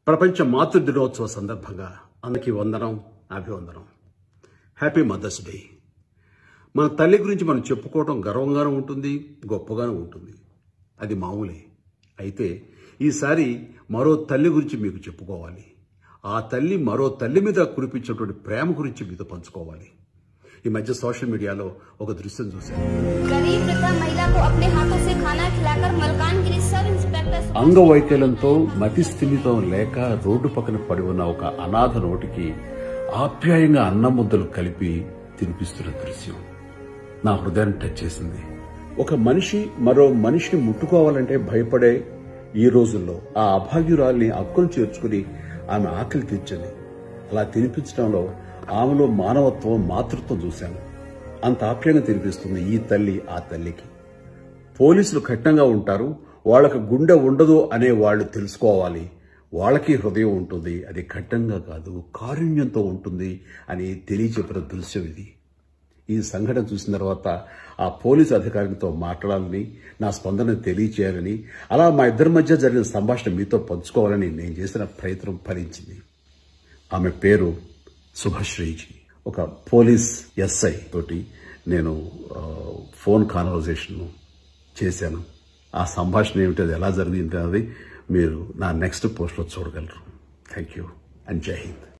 ప్రపంచ మాతృ దినోత్సవ సందర్భంగా అందరికీ వందనం అభివందనం హ్యాపీ మదర్స్ డే మన తల్లి గురించి మనం చెప్పుకోవడం గర్వంగానూ ఉంటుంది గొప్పగానూ ఉంటుంది అది మామూలే అయితే ఈసారి మరో తల్లి గురించి మీకు చెప్పుకోవాలి ఆ తల్లి మరో తల్లి మీద కురిపించినటువంటి ప్రేమ గురించి మీతో పంచుకోవాలి ఈ మధ్య సోషల్ మీడియాలో ఒక దృశ్యం చూశాను गरीब वृद्धा महिला को अपने हाथों से खाना खिलाकर मलकानगिरी सब इंस्पेक्टर అంగవైకల్యంతో మతి స్థిమితం లేక రోడ్డు పక్కన పడి ఉన్న ఒక అనాథ నోటికి ఆప్యాయంగా అన్నం ముద్దలు కలిపి తినిపిస్తున్న దృశ్యం నా హృదయాన్ని టచ్ చేసింది ఒక మనిషి మరో మనిషిని ముట్టుకోవాలంటే భయపడే ఈ రోజుల్లో ఆ అభాగ్యురాల్ని అక్కులు చేర్చుకుని ఆమె ఆకలి తీర్చింది అలా తినిపించడంలో ఆమెలో మానవత్వం మాతృత్వం చూశాను అంత ఆప్యాయంగా తినిపిస్తుంది ఈ తల్లి ఆ తల్లికి పోలీసులు కఠినంగా ఉంటారు వాళ్ళకు గుండె ఉండదు అనే వాళ్ళు తెలుసుకోవాలి వాళ్ళకి హృదయం ఉంటుంది అది కఠినంగా కాదు కారుణ్యంతో ఉంటుంది అని తెలియచెప్పిన దృశ్యం ఇది ఈ సంఘటన చూసిన తర్వాత ఆ పోలీసు అధికారితో మాట్లాడాలని నా స్పందన తెలియచేయాలని అలా మా ఇద్దరి మధ్య జరిగిన సంభాషణ మీతో పంచుకోవాలని నేను చేసిన ప్రయత్నం ఫలించింది ఆమె పేరు శుభశ్రీజీ ఒక పోలీస్ ఎస్ఐ తోటి నేను ఆ, ఫోన్ కాన్వర్జేషన్ చేశాను ఆ సంభాషణ ఏమిటి అది ఎలా జరిగింది అనేది మీరు నా నెక్స్ట్ పోస్ట్లో చూడగలరు థ్యాంక్ యూ అండ్ జై హింద్